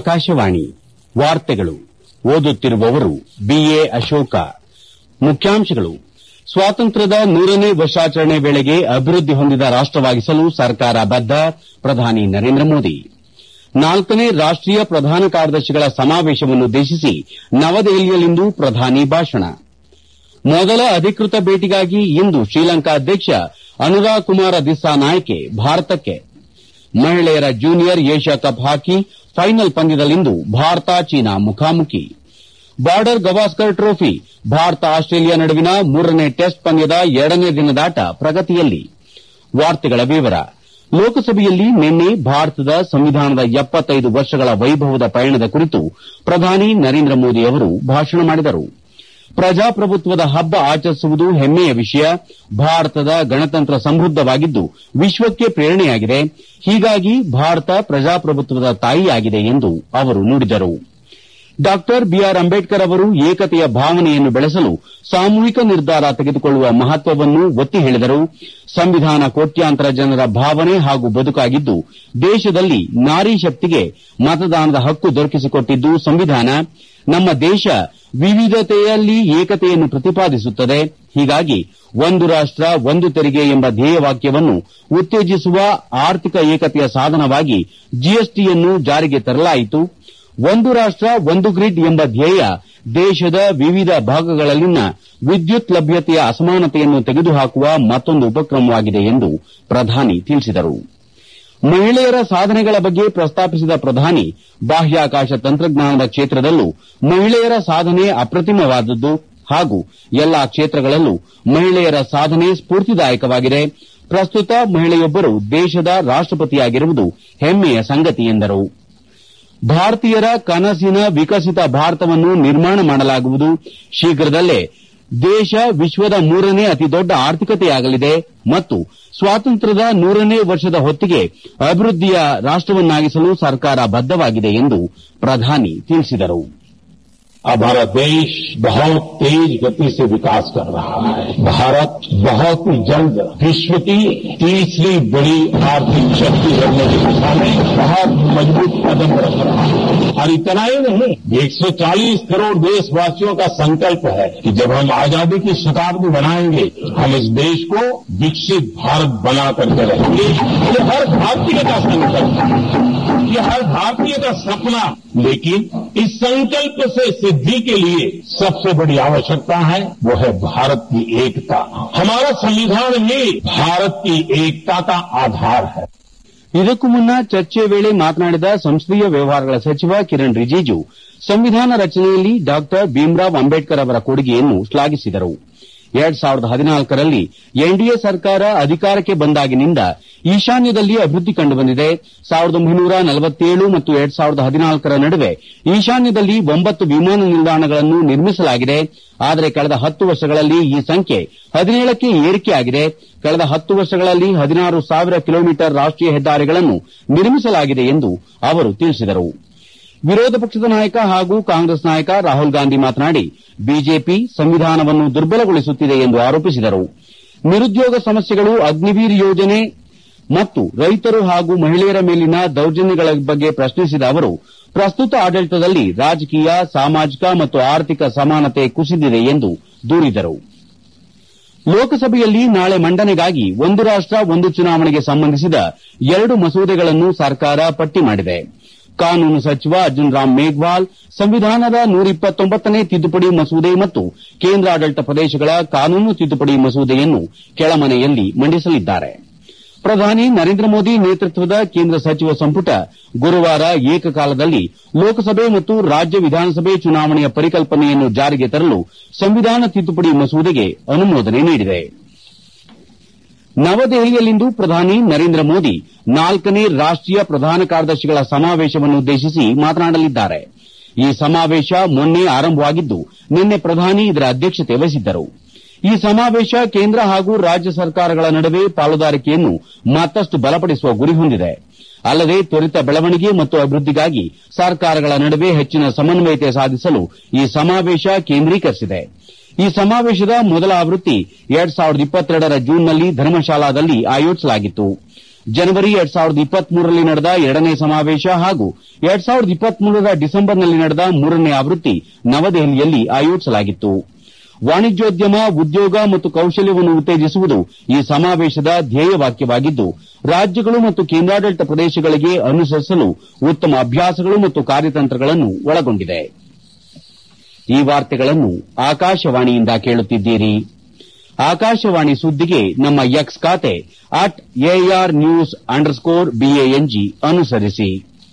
ಆಕಾಶವಾಣಿ ವಾರ್ತೆಗಳು ಓದುತ್ತಿರುವವರು ಬಿಎ ಅಶೋಕ ಮುಖ್ಯಾಂಶಗಳು ಸ್ವಾತಂತ್ರ್ಯದ ನೂರನೇ ವರ್ಷಾಚರಣೆ ವೇಳೆಗೆ ಅಭಿವೃದ್ಧಿ ಹೊಂದಿದ ರಾಷ್ಟವಾಗಿಸಲು ಸರ್ಕಾರ ಬದ್ದ ಪ್ರಧಾನಿ ನರೇಂದ್ರ ಮೋದಿ ನಾಲ್ಕನೇ ರಾಷ್ಟೀಯ ಪ್ರಧಾನ ಕಾರ್ಯದರ್ಶಿಗಳ ಸಮಾವೇಶವನ್ನುದ್ದೇಶಿಸಿ ನವದೆಹಲಿಯಲ್ಲಿಂದು ಪ್ರಧಾನಿ ಭಾಷಣ ಮೊದಲ ಅಧಿಕೃತ ಭೇಟಿಗಾಗಿ ಇಂದು ಶ್ರೀಲಂಕಾ ಅಧ್ಯಕ್ಷ ಅನುರಾಗ್ ಕುಮಾರ ದಿಸ್ಸಾನಾಯ್ಕೆ ಭಾರತಕ್ಕೆ ಮಹಿಳೆಯರ junior Asia cup hockey final ಪಂದ್ಯದಲ್ಲಿಂದು ಭಾರತ ಚೀನಾ ಮುಖಾಮುಖಿ border Gavaskar trophy Bharat Australia ನಡುವಿನ ಮೂರನೇ ಟೆಸ್ಟ್ ಪಂದ್ಯದ ಎರಡನೇ ದಿನದಾಟ ಪ್ರಗತಿಯಲ್ಲಿ ಲೋಕಸಭೆಯಲ್ಲಿ ನಿನ್ನೆ ಭಾರತದ ಸಂವಿಧಾನದ ಎಪ್ಪತ್ತೈದು ವರ್ಷಗಳ ವೈಭವದ ಪಯಣದ ಕುರಿತು ಪ್ರಧಾನಿ ನರೇಂದ್ರ ಮೋದಿ ಅವರು ಭಾಷಣ ಮಾಡಿದರು ಪ್ರಜಾಪ್ರಭುತ್ವದ ಹಬ್ಬ ಆಚರಿಸುವುದು ಹೆಮ್ಮೆಯ ವಿಷಯ ಭಾರತದ ಗಣತಂತ್ರ ಸಮೃದ್ದವಾಗಿದ್ದು ವಿಶ್ವಕ್ಕೆ ಪ್ರೇರಣೆಯಾಗಿದೆ ಹೀಗಾಗಿ ಭಾರತ ಪ್ರಜಾಪ್ರಭುತ್ವದ ತಾಯಿಯಾಗಿದೆ ಎಂದು ಅವರು ನುಡಿದರು ಡಾ ಬಿಆರ್ ಅಂಬೇಡ್ಕರ್ ಅವರು ಏಕತೆಯ ಭಾವನೆಯನ್ನು ಬೆಳೆಸಲು ಸಾಮೂಹಿಕ ನಿರ್ಧಾರ ತೆಗೆದುಕೊಳ್ಳುವ ಮಹತ್ವವನ್ನು ಒತ್ತಿ ಹೇಳಿದರು ಸಂವಿಧಾನ ಕೋಟ್ಯಾಂತರ ಜನರ ಭಾವನೆ ಹಾಗೂ ಬದುಕಾಗಿದ್ದು ದೇಶದಲ್ಲಿ ನಾರಿ ಶಕ್ತಿಗೆ ಮತದಾನದ ಹಕ್ಕು ದೊರಕಿಸಿಕೊಟ್ಟಿದ್ದು ಸಂವಿಧಾನ ನಮ್ಮ ದೇಶ ವಿವಿಧತೆಯಲ್ಲಿ ಏಕತೆಯನ್ನು ಪ್ರತಿಪಾದಿಸುತ್ತದೆ ಹೀಗಾಗಿ ಒಂದು ರಾಷ್ಟ ಒಂದು ತೆರಿಗೆ ಎಂಬ ಧ್ಯೇಯವಾಕ್ಯವನ್ನು ಉತ್ತೇಜಿಸುವ ಆರ್ಥಿಕ ಏಕತೆಯ ಸಾಧನವಾಗಿ ಜಿಎಸ್ಟಿಯನ್ನು ಜಾರಿಗೆ ತರಲಾಯಿತು ಒಂದು ರಾಷ್ಟ ಒಂದು ಗ್ರಿಡ್ ಎಂಬ ಧ್ಯೇಯ ದೇಶದ ವಿವಿಧ ಭಾಗಗಳಲ್ಲಿನ ವಿದ್ಯುತ್ ಲಭ್ಯತೆಯ ಅಸಮಾನತೆಯನ್ನು ತೆಗೆದುಹಾಕುವ ಮತ್ತೊಂದು ಉಪಕ್ರಮವಾಗಿದೆ ಎಂದು ಪ್ರಧಾನಿ ತಿಳಿಸಿದರು ಮಹಿಳೆಯರ ಸಾಧನೆಗಳ ಬಗ್ಗೆ ಪ್ರಸ್ತಾಪಿಸಿದ ಪ್ರಧಾನಿ ಬಾಹ್ಯಾಕಾಶ ತಂತ್ರಜ್ಞಾನದ ಕ್ಷೇತ್ರದಲ್ಲೂ ಮಹಿಳೆಯರ ಸಾಧನೆ ಅಪ್ರತಿಮವಾದದ್ದು ಹಾಗೂ ಎಲ್ಲಾ ಕ್ಷೇತ್ರಗಳಲ್ಲೂ ಮಹಿಳೆಯರ ಸಾಧನೆ ಸ್ಪೂರ್ತಿದಾಯಕವಾಗಿದೆ ಪ್ರಸ್ತುತ ಮಹಿಳೆಯೊಬ್ಬರು ದೇಶದ ರಾಷ್ಟಪತಿಯಾಗಿರುವುದು ಹೆಮ್ಮೆಯ ಸಂಗತಿ ಎಂದರು ಭಾರತೀಯರ ಕನಸಿನ ವಿಕಸಿತ ಭಾರತವನ್ನು ನಿರ್ಮಾಣ ಮಾಡಲಾಗುವುದು ಶೀಘ್ರದಲ್ಲೇ ದೇಶ ವಿಶ್ವದ ಮೂರನೇ ಅತಿದೊಡ್ಡ ಆರ್ಥಿಕತೆಯಾಗಲಿದೆ ಮತ್ತು ಸ್ವಾತಂತ್ರ್ಯದ ನೂರನೇ ವರ್ಷದ ಹೊತ್ತಿಗೆ ಅಭಿವೃದ್ಧಿಯ ರಾಷ್ಟವನ್ನಾಗಿಸಲು ಸರ್ಕಾರ ಬದ್ದವಾಗಿದೆ ಎಂದು ಪ್ರಧಾನಿ ತಿಳಿಸಿದರು अब हमारा देश बहुत तेज गति से विकास कर रहा है भारत बहुत ही जल्द विश्व की तीसरी बड़ी आर्थिक शक्ति बनने की दिशा में बहुत मजबूत कदम रख रहा है और इतना ही नहीं 140 करोड़ देशवासियों का संकल्प है कि जब हम आजादी की शताब्दी मनाएंगे हम इस देश को विकसित भारत बना करके रहेंगे ये हर भारतीय का संकल्प है ये हर भारतीय का सपना लेकिन इस संकल्प से सिद्धि के लिए सबसे बड़ी आवश्यकता है वो है भारत की एकता हमारा संविधान ही भारत की एकता का आधार है ಇದಕ್ಕೂ ಮುನ್ನ ಚರ್ಚೆ ವೇಳೆ ಮಾತನಾಡಿದ ಸಂಸದೀಯ ವ್ಯವಹಾರಗಳ ಸಚಿವ ಕಿರಣ್ ರಿಜಿಜು ಸಂವಿಧಾನ ರಚನೆಯಲ್ಲಿ ಡಾ ಭೀಮ್ರಾವ್ ಅಂಬೇಡ್ಕರ್ ಅವರ ಕೊಡುಗೆಯನ್ನು ಶ್ಲಾಘಿಸಿದರು ಎರಡ್ ಸಾವಿರದ ಹದಿನಾಲ್ಕರಲ್ಲಿ ಎನ್ಡಿಎ ಸರ್ಕಾರ ಅಧಿಕಾರಕ್ಕೆ ಬಂದಾಗಿನಿಂದ ಈಶಾನ್ಯದಲ್ಲಿ ಅಭಿವೃದ್ಧಿ ಕಂಡುಬಂದಿದೆ ಸಾವಿರದ ಒಂಬೈನೂರ ನಲವತ್ತೇಳು ಮತ್ತು ಎರಡ್ ಸಾವಿರದ ಹದಿನಾಲ್ಕರ ನಡುವೆ ಈಶಾನ್ಯದಲ್ಲಿ ಒಂಬತ್ತು ವಿಮಾನ ನಿಲ್ದಾಣಗಳನ್ನು ನಿರ್ಮಿಸಲಾಗಿದೆ ಆದರೆ ಕಳೆದ ಹತ್ತು ವರ್ಷಗಳಲ್ಲಿ ಈ ಸಂಖ್ಯೆ ಹದಿನೇಳಕ್ಕೆ ಏರಿಕೆಯಾಗಿದೆ ಕಳೆದ ಹತ್ತು ವರ್ಷಗಳಲ್ಲಿ ಹದಿನಾರು ಸಾವಿರ ಕಿಲೋಮೀಟರ್ ರಾಷ್ಟೀಯ ಹೆದ್ದಾರಿಗಳನ್ನು ನಿರ್ಮಿಸಲಾಗಿದೆ ಎಂದು ಅವರು ತಿಳಿಸಿದರು ವಿರೋಧ ಪಕ್ಷದ ನಾಯಕ ಹಾಗೂ ಕಾಂಗ್ರೆಸ್ ನಾಯಕ ರಾಹುಲ್ ಗಾಂಧಿ ಮಾತನಾಡಿ ಬಿಜೆಪಿ ಸಂವಿಧಾನವನ್ನು ದುರ್ಬಲಗೊಳಿಸುತ್ತಿದೆ ಎಂದು ಆರೋಪಿಸಿದರು ನಿರುದ್ಯೋಗ ಸಮಸ್ಯೆಗಳು ಅಗ್ನಿವೀರ್ ಯೋಜನೆ ಮತ್ತು ರೈತರು ಹಾಗೂ ಮಹಿಳೆಯರ ಮೇಲಿನ ದೌರ್ಜನ್ಯಗಳ ಬಗ್ಗೆ ಪ್ರಶ್ನಿಸಿದ ಅವರು ಪ್ರಸ್ತುತ ಆಡಳಿತದಲ್ಲಿ ರಾಜಕೀಯ ಸಾಮಾಜಿಕ ಮತ್ತು ಆರ್ಥಿಕ ಸಮಾನತೆ ಕುಸಿದಿದೆ ಎಂದು ದೂರಿದರು ಲೋಕಸಭೆಯಲ್ಲಿ ನಾಳೆ ಮಂಡನೆಗಾಗಿ ಒಂದು ರಾಷ್ಟ ಒಂದು ಚುನಾವಣೆಗೆ ಸಂಬಂಧಿಸಿದ ಎರಡು ಮಸೂದೆಗಳನ್ನು ಸರ್ಕಾರ ಪಟ್ಟಿ ಮಾಡಿದೆ ಕಾನೂನು ಸಚಿವ ಅರ್ಜುನ್ ರಾಮ್ ಮೇಘ್ವಾಲ್ ಸಂವಿಧಾನದ ನೂರಿಪ್ಪತ್ತೊಂಬತ್ತನೇ ತಿದ್ದುಪಡಿ ಮಸೂದೆ ಮತ್ತು ಕೇಂದ್ರಾಡಳಿತ ಪ್ರದೇಶಗಳ ಕಾನೂನು ತಿದ್ದುಪಡಿ ಮಸೂದೆಯನ್ನು ಕೆಳಮನೆಯಲ್ಲಿ ಮಂಡಿಸಲಿದ್ದಾರೆ ಪ್ರಧಾನಿ ನರೇಂದ್ರ ಮೋದಿ ನೇತೃತ್ವದ ಕೇಂದ್ರ ಸಚಿವ ಸಂಪುಟ ಗುರುವಾರ ಏಕಕಾಲದಲ್ಲಿ ಲೋಕಸಭೆ ಮತ್ತು ರಾಜ್ಯ ವಿಧಾನಸಭೆ ಚುನಾವಣೆಯ ಪರಿಕಲ್ಪನೆಯನ್ನು ಜಾರಿಗೆ ತರಲು ಸಂವಿಧಾನ ತಿದ್ದುಪಡಿ ಮಸೂದೆಗೆ ಅನುಮೋದನೆ ನೀಡಿದೆ ನವದೆಹಲಿಯಲ್ಲಿಂದು ಪ್ರಧಾನಿ ನರೇಂದ್ರ ಮೋದಿ ನಾಲ್ಕನೇ ರಾಷ್ಟೀಯ ಪ್ರಧಾನ ಕಾರ್ಯದರ್ಶಿಗಳ ಸಮಾವೇಶವನ್ನುದ್ದೇಶಿಸಿ ಮಾತನಾಡಲಿದ್ದಾರೆ ಈ ಸಮಾವೇಶ ಮೊನ್ನೆ ಆರಂಭವಾಗಿದ್ದು ನಿನ್ನೆ ಪ್ರಧಾನಿ ಇದರ ಅಧ್ಯಕ್ಷತೆ ವಹಿಸಿದ್ದರು ಈ ಸಮಾವೇಶ ಕೇಂದ್ರ ಹಾಗೂ ರಾಜ್ಯ ಸರ್ಕಾರಗಳ ನಡುವೆ ಪಾಲುದಾರಿಕೆಯನ್ನು ಮತ್ತಷ್ಟು ಬಲಪಡಿಸುವ ಗುರಿ ಹೊಂದಿದೆ ಅಲ್ಲದೆ ತ್ವರಿತ ಬೆಳವಣಿಗೆ ಮತ್ತು ಅಭಿವೃದ್ದಿಗಾಗಿ ಸರ್ಕಾರಗಳ ನಡುವೆ ಹೆಚ್ಚಿನ ಸಮನ್ವಯತೆ ಸಾಧಿಸಲು ಈ ಸಮಾವೇಶ ಕೇಂದ್ರೀಕರಿಸಿದೆ ಈ ಸಮಾವೇಶದ ಮೊದಲ ಆವೃತ್ತಿ ಎರಡ್ ಸಾವಿರದ ಇಪ್ಪತ್ತೆರಡರ ಜೂನ್ನಲ್ಲಿ ಧರ್ಮಶಾಲಾದಲ್ಲಿ ಆಯೋಜಿಸಲಾಗಿತ್ತು ಜನವರಿ ಎರಡ್ ಸಾವಿರದ ಇಪ್ಪತ್ಮೂರರಲ್ಲಿ ನಡೆದ ಎರಡನೇ ಸಮಾವೇಶ ಹಾಗೂ ಎರಡ್ ಸಾವಿರದ ಇಪ್ಪತ್ಮೂರರ ಡಿಸೆಂಬರ್ನಲ್ಲಿ ನಡೆದ ಮೂರನೇ ಆವೃತ್ತಿ ನವದೆಹಲಿಯಲ್ಲಿ ಆಯೋಜಿಸಲಾಗಿತ್ತು ವಾಣಿಜ್ಯೋದ್ಯಮ ಉದ್ಯೋಗ ಮತ್ತು ಕೌಶಲ್ಯವನ್ನು ಉತ್ತೇಜಿಸುವುದು ಈ ಸಮಾವೇಶದ ಧ್ಯೇಯವಾಕ್ಯವಾಗಿದ್ದು ರಾಜ್ಯಗಳು ಮತ್ತು ಕೇಂದ್ರಾಡಳಿತ ಪ್ರದೇಶಗಳಿಗೆ ಅನುಸರಿಸಲು ಉತ್ತಮ ಅಭ್ಯಾಸಗಳು ಮತ್ತು ಕಾರ್ಯತಂತ್ರಗಳನ್ನು ಒಳಗೊಂಡಿದೆ ಈ ವಾರ್ತೆಗಳನ್ನು ಆಕಾಶವಾಣಿಯಿಂದ ಕೇಳುತ್ತಿದ್ದೀರಿ ಆಕಾಶವಾಣಿ ಸುದ್ದಿಗೆ ನಮ್ಮ ಎಕ್ಸ್ ಖಾತೆ at AR news underscore B A N G ಅನುಸರಿಸಿ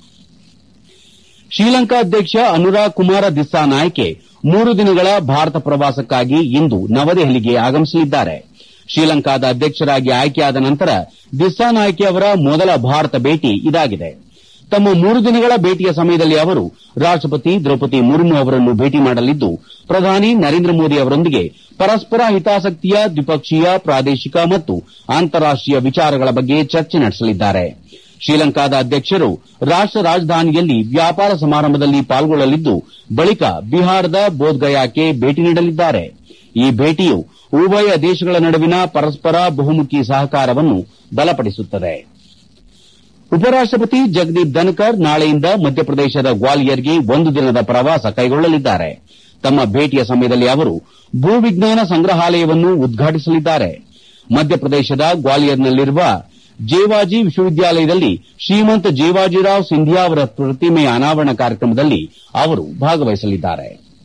ಶ್ರೀಲಂಕಾ ಅಧ್ಯಕ್ಷ ಅನುರಾಗ್ ಕುಮಾರ ದಿಸ್ಸಾನಾಯ್ಕೆ ಮೂರು ದಿನಗಳ ಭಾರತ ಪ್ರವಾಸಕ್ಕಾಗಿ ಇಂದು ನವದೆಹಲಿಗೆ ಆಗಮಿಸಲಿದ್ದಾರೆ ಶ್ರೀಲಂಕಾದ ಅಧ್ಯಕ್ಷರಾಗಿ ಆಯ್ಕೆಯಾದ ನಂತರ ದಿಸ್ಸಾನಾಯ್ಕೆ ಅವರ ಮೊದಲ ಭಾರತ ಭೇಟಿ ಇದಾಗಿದೆ ತಮ್ಮ ಮೂರು ದಿನಗಳ ಭೇಟಿಯ ಸಮಯದಲ್ಲಿ ಅವರು ರಾಷ್ಟಪತಿ ದ್ರೌಪದಿ ಮುರ್ಮು ಅವರನ್ನು ಭೇಟಿ ಮಾಡಲಿದ್ದು ಪ್ರಧಾನಿ ನರೇಂದ್ರ ಮೋದಿ ಅವರೊಂದಿಗೆ ಪರಸ್ಪರ ಹಿತಾಸಕ್ತಿಯ ದ್ವಿಪಕ್ಷೀಯ ಪ್ರಾದೇಶಿಕ ಮತ್ತು ಅಂತಾರಾಷ್ಟೀಯ ವಿಚಾರಗಳ ಬಗ್ಗೆ ಚರ್ಚೆ ನಡೆಸಲಿದ್ದಾರೆ ಶ್ರೀಲಂಕಾದ ಅಧ್ಯಕ್ಷರು ರಾಷ್ಟ ರಾಜಧಾನಿಯಲ್ಲಿ ವ್ಯಾಪಾರ ಸಮಾರಂಭದಲ್ಲಿ ಪಾಲ್ಗೊಳ್ಳಲಿದ್ದು ಬಳಿಕ ಬಿಹಾರದ ಬೋಧ್ಗಯಾಕ್ಕೆ ಭೇಟಿ ನೀಡಲಿದ್ದಾರೆ ಈ ಭೇಟಿಯು ಉಭಯ ದೇಶಗಳ ನಡುವಿನ ಪರಸ್ಪರ ಬಹುಮುಖಿ ಸಹಕಾರವನ್ನು ಬಲಪಡಿಸುತ್ತದೆ ಉಪರಾಷ್ಟಪತಿ ಜಗದೀಪ್ ಧನ್ಕರ್ ನಾಳೆಯಿಂದ ಮಧ್ಯಪ್ರದೇಶದ ಗ್ವಾಲಿಯರ್ಗೆ ಒಂದು ದಿನದ ಪ್ರವಾಸ ಕೈಗೊಳ್ಳಲಿದ್ದಾರೆ ತಮ್ಮ ಭೇಟಿಯ ಸಮಯದಲ್ಲಿ ಅವರು ಭೂವಿಜ್ಞಾನ ಸಂಗ್ರಹಾಲಯವನ್ನು ಉದ್ಘಾಟಿಸಲಿದ್ದಾರೆ ಮಧ್ಯಪ್ರದೇಶದ ಗ್ವಾಲಿಯರ್ನಲ್ಲಿರುವ ಜೇವಾಜಿ ವಿಶ್ವವಿದ್ಯಾಲಯದಲ್ಲಿ ಶ್ರೀಮಂತ್ ಜೇವಾಜಿರಾವ್ ಸಿಂಧಿಯಾ ಅವರ ಪ್ರತಿಮೆಯ ಅನಾವರಣ ಕಾರ್ಯಕ್ರಮದಲ್ಲಿ ಅವರು ಭಾಗವಹಿಸಲಿದ್ದಾರೆ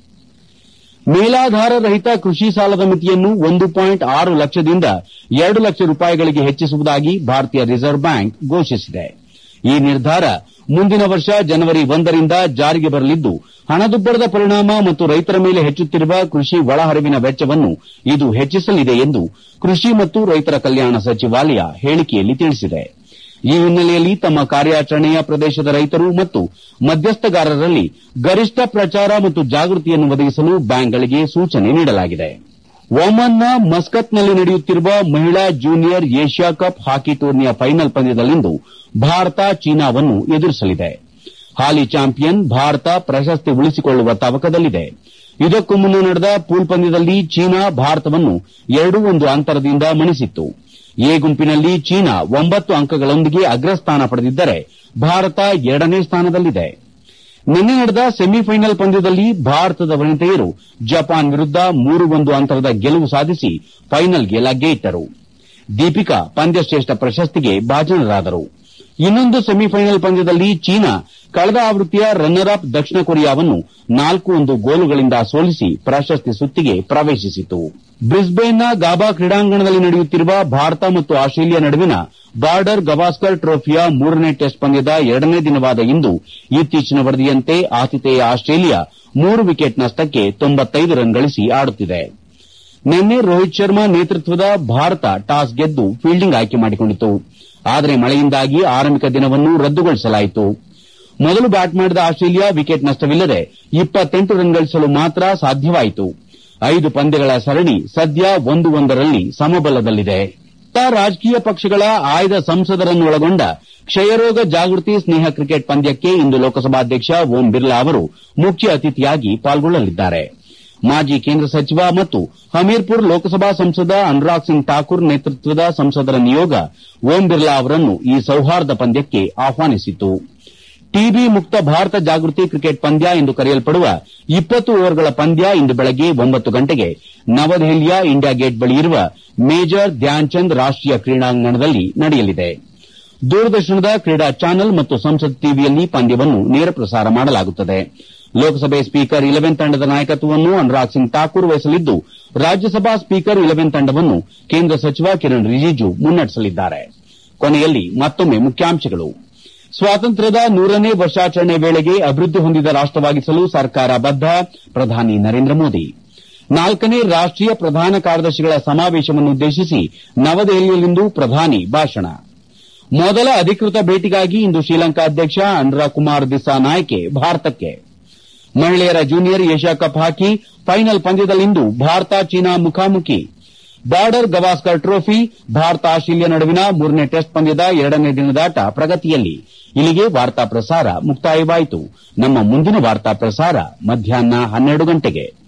ಮೇಲಾಧಾರ ರಹಿತ ಕೃಷಿ ಸಾಲದ ಮಿತಿಯನ್ನು ಒಂದು ಪಾಯಿಂಟ್ ಆರು ಲಕ್ಷದಿಂದ ಎರಡು ಲಕ್ಷ ರೂಪಾಯಿಗಳಿಗೆ ಹೆಚ್ಚಿಸುವುದಾಗಿ ಭಾರತೀಯ ರಿಸರ್ವ್ ಬ್ಯಾಂಕ್ ಘೋಷಿಸಿದೆ ಈ ನಿರ್ಧಾರ ಮುಂದಿನ ವರ್ಷ ಜನವರಿ ಒಂದರಿಂದ ಜಾರಿಗೆ ಬರಲಿದ್ದು ಹಣದುಬ್ಬರದ ಪರಿಣಾಮ ಮತ್ತು ರೈತರ ಮೇಲೆ ಹೆಚ್ಚುತ್ತಿರುವ ಕೃಷಿ ಒಳಹರಿವಿನ ವೆಚ್ಚವನ್ನು ಇದು ಹೆಚ್ಚಿಸಲಿದೆ ಎಂದು ಕೃಷಿ ಮತ್ತು ರೈತರ ಕಲ್ಯಾಣ ಸಚಿವಾಲಯ ಹೇಳಿಕೆಯಲ್ಲಿ ತಿಳಿಸಿದೆ ಈ ಹಿನ್ನೆಲೆಯಲ್ಲಿ ತಮ್ಮ ಕಾರ್ಯಾಚರಣೆಯ ಪ್ರದೇಶದ ರೈತರು ಮತ್ತು ಮಧ್ಯಸ್ಥಗಾರರಲ್ಲಿ ಗರಿಷ್ಠ ಪ್ರಚಾರ ಮತ್ತು ಜಾಗೃತಿಯನ್ನು ಒದಗಿಸಲು ಬ್ಯಾಂಕ್ಗಳಿಗೆ ಸೂಚನೆ ನೀಡಲಾಗಿದೆ ಒಮನ್ನ ಮಸ್ಕತ್ನಲ್ಲಿ ನಡೆಯುತ್ತಿರುವ ಮಹಿಳಾ ಜೂನಿಯರ್ ಏಷ್ಯಾ ಕಪ್ ಹಾಕಿ ಟೂರ್ನಿಯ ಫೈನಲ್ ಪಂದ್ಯದಲ್ಲಿಂದು ಭಾರತ ಚೀನಾವನ್ನು ಎದುರಿಸಲಿದೆ ಹಾಲಿ ಚಾಂಪಿಯನ್ ಭಾರತ ಪ್ರಶಸ್ತಿ ಉಳಿಸಿಕೊಳ್ಳುವ ತವಕದಲ್ಲಿದೆ ಇದಕ್ಕೂ ಮುನ್ನ ನಡೆದ ಪೂಲ್ ಪಂದ್ಯದಲ್ಲಿ ಚೀನಾ ಭಾರತವನ್ನು ಎರಡು ಒಂದು ಅಂತರದಿಂದ ಮಣಿಸಿತ್ತು ಎ ಗುಂಪಿನಲ್ಲಿ ಚೀನಾ ಒಂಬತ್ತು ಅಂಕಗಳೊಂದಿಗೆ ಅಗ್ರಸ್ಥಾನ ಪಡೆದಿದ್ದರೆ ಭಾರತ ಎರಡನೇ ಸ್ಥಾನದಲ್ಲಿದೆ ನಿನ್ನೆ ನಡೆದ ಸೆಮಿಫೈನಲ್ ಪಂದ್ಯದಲ್ಲಿ ಭಾರತದ ವನಿತೆಯರು ಜಪಾನ್ ವಿರುದ್ದ ಮೂರು ಒಂದು ಅಂತರದ ಗೆಲುವು ಸಾಧಿಸಿ ಫೈನಲ್ಗೆ ಲಗ್ಗೆಯಿಟ್ಟರು ದೀಪಿಕಾ ಪಂದ್ಯಶ್ರೇಷ್ಠ ಪ್ರಶಸ್ತಿಗೆ ಭಾಜನರಾದರು ಇನ್ನೊಂದು ಸೆಮಿಫೈನಲ್ ಪಂದ್ಯದಲ್ಲಿ ಚೀನಾ ಕಳೆದ ಆವೃತ್ತಿಯ ರನ್ನರ್ ಅಪ್ ದಕ್ಷಿಣ ಕೊರಿಯಾವನ್ನು ನಾಲ್ಕು ಒಂದು ಗೋಲುಗಳಿಂದ ಸೋಲಿಸಿ ಪ್ರಶಸ್ತಿ ಸುತ್ತಿಗೆ ಪ್ರವೇಶಿಸಿತು ಬ್ರಿಸ್ಬೇನ್ನ ಗಾಬಾ ಕ್ರೀಡಾಂಗಣದಲ್ಲಿ ನಡೆಯುತ್ತಿರುವ ಭಾರತ ಮತ್ತು ಆಸ್ಟ್ರೇಲಿಯಾ ನಡುವಿನ ಬಾರ್ಡರ್ ಗವಾಸ್ಕರ್ ಟ್ರೋಫಿಯ ಮೂರನೇ ಟೆಸ್ಟ್ ಪಂದ್ಯದ ಎರಡನೇ ದಿನವಾದ ಇಂದು ಇತ್ತೀಚಿನ ವರದಿಯಂತೆ ಆತಿಥೇಯ ಆಸ್ಟ್ರೇಲಿಯಾ ಮೂರು ವಿಕೆಟ್ ನಷ್ಟಕ್ಕೆ ತೊಂಬತ್ತೈದು ರನ್ ಗಳಿಸಿ ಆಡುತ್ತಿದೆ ನಿನ್ನೆ ರೋಹಿತ್ ಶರ್ಮಾ ನೇತೃತ್ವದ ಭಾರತ ಟಾಸ್ ಗೆದ್ದು ಫೀಲ್ಡಿಂಗ್ ಆಯ್ಕೆ ಮಾಡಿಕೊಂಡಿತು ಆದರೆ ಮಳೆಯಿಂದಾಗಿ ಆರಂಭಿಕ ದಿನವನ್ನು ರದ್ದುಗೊಳಿಸಲಾಯಿತು ಮೊದಲು ಬ್ಯಾಟ್ ಮಾಡಿದ ಆಸ್ಟ್ರೇಲಿಯಾ ವಿಕೆಟ್ ನಷ್ಟವಿಲ್ಲದೆ ಇಪ್ಪತ್ತೆಂಟು ರನ್ ಗಳಿಸಲು ಮಾತ್ರ ಸಾಧ್ಯವಾಯಿತು ಐದು ಪಂದ್ಯಗಳ ಸರಣಿ ಸದ್ಯ ಒಂದು ಒಂದರಲ್ಲಿ ಸಮಬಲದಲ್ಲಿದೆ ಎಲ್ಲಾ ರಾಜಕೀಯ ಪಕ್ಷಗಳ ಆಯ್ದ ಸಂಸದರನ್ನು ಒಳಗೊಂಡ ಕ್ಷಯರೋಗ ಜಾಗೃತಿ ಸ್ನೇಹ ಕ್ರಿಕೆಟ್ ಪಂದ್ಯಕ್ಕೆ ಇಂದು ಲೋಕಸಭಾಧ್ಯಕ್ಷ ಓಂ ಬಿರ್ಲಾ ಅವರು ಮುಖ್ಯ ಅತಿಥಿಯಾಗಿ ಪಾಲ್ಗೊಳ್ಳಲಿದ್ದಾರೆ ಮಾಜಿ ಕೇಂದ್ರ ಸಚಿವ ಮತ್ತು ಹಮೀರ್ಪುರ್ ಲೋಕಸಭಾ ಸಂಸದ ಅನುರಾಗ್ ಸಿಂಗ್ ಠಾಕೂರ್ ನೇತೃತ್ವದ ಸಂಸದರ ನಿಯೋಗ ಓಂ ಬಿರ್ಲಾ ಅವರನ್ನು ಈ ಸೌಹಾರ್ದ ಪಂದ್ಯಕ್ಕೆ ಆಹ್ವಾನಿಸಿತು ಟಿಬಿ ಮುಕ್ತ ಭಾರತ ಜಾಗೃತಿ ಕ್ರಿಕೆಟ್ ಪಂದ್ಯ ಎಂದು ಕರೆಯಲ್ಪಡುವ ಇಪ್ಪತ್ತು ಓವರ್ಗಳ ಪಂದ್ಯ ಇಂದು ಬೆಳಗ್ಗೆ ಒಂಬತ್ತು ಗಂಟೆಗೆ ನವದೆಹಲಿಯ ಇಂಡಿಯಾ ಗೇಟ್ ಬಳಿ ಇರುವ ಮೇಜರ್ ಧ್ಯಾನ್ ಚಂದ್ ರಾಷ್ಟೀಯ ಕ್ರೀಡಾಂಗಣದಲ್ಲಿ ನಡೆಯಲಿದೆ ದೂರದರ್ಶನದ ಕ್ರೀಡಾ ಚಾನೆಲ್ ಮತ್ತು ಸಂಸತ್ ಟಿವಿಯಲ್ಲಿ ಪಂದ್ಯವನ್ನು ನೇರ ಪ್ರಸಾರ ಮಾಡಲಾಗುತ್ತದೆ ಲೋಕಸಭೆ ಸ್ಪೀಕರ್ ಇಲೆವೆನ್ ತಂಡದ ನಾಯಕತ್ವವನ್ನು ಅನುರಾಗ್ ಸಿಂಗ್ ಠಾಕೂರ್ ವಹಿಸಲಿದ್ದು ರಾಜ್ಯಸಭಾ ಸ್ಪೀಕರ್ ಇಲೆವೆನ್ ತಂಡವನ್ನು ಕೇಂದ್ರ ಸಚಿವ ಕಿರಣ್ ರಿಜಿಜು ಮುನ್ನಡೆಸಲಿದ್ದಾರೆ ಕೊನೆಯಲ್ಲಿ ಮತ್ತೊಮ್ಮೆ ಮುಖ್ಯಾಂಶಗಳು ಸ್ವಾತಂತ್ರ್ಯದ ನೂರನೇ ವರ್ಷಾಚರಣೆ ವೇಳೆಗೆ ಅಭಿವೃದ್ಧಿ ಹೊಂದಿದ ರಾಷ್ಟವಾಗಿಸಲು ಸರ್ಕಾರ ಬದ್ದ ಪ್ರಧಾನಿ ನರೇಂದ್ರ ಮೋದಿ ನಾಲ್ಕನೇ ರಾಷ್ಟೀಯ ಪ್ರಧಾನ ಕಾರ್ಯದರ್ಶಿಗಳ ಸಮಾವೇಶವನ್ನುದ್ದೇಶಿಸಿ ನವದೆಹಲಿಯಲ್ಲಿಂದು ಪ್ರಧಾನಿ ಭಾಷಣ ಮೊದಲ ಅಧಿಕೃತ ಭೇಟಿಗಾಗಿ ಇಂದು ಶ್ರೀಲಂಕಾ ಅಧ್ಯಕ್ಷ ಅನುರಾಗ್ ಕುಮಾರ್ ದಿಸ್ಸಾನಾಯ್ಕೆ ಭಾರತಕ್ಕೆ ಮಹಿಳೆಯರ junior Asia cup hockey final ಪಂದ್ಯದಲ್ಲಿಂದು ಭಾರತ ಚೀನಾ ಮುಖಾಮುಖಿ border Gavaskar trophy Bharat Australia ನಡುವಿನ ಮೂರನೇ ಟೆಸ್ಟ್ ಪಂದ್ಯದ ಎರಡನೇ ದಿನದಾಟ ಪ್ರಗತಿಯಲ್ಲಿ ಇಲ್ಲಿಗೆ ವಾರ್ತಾ ಪ್ರಸಾರ ಮುಕ್ತಾಯವಾಯಿತು ನಮ್ಮ ಮುಂದಿನ ವಾರ್ತಾ ಪ್ರಸಾರ ಮಧ್ಯಾಹ್ನ ಹನ್ನೆರಡು ಗಂಟೆಗೆ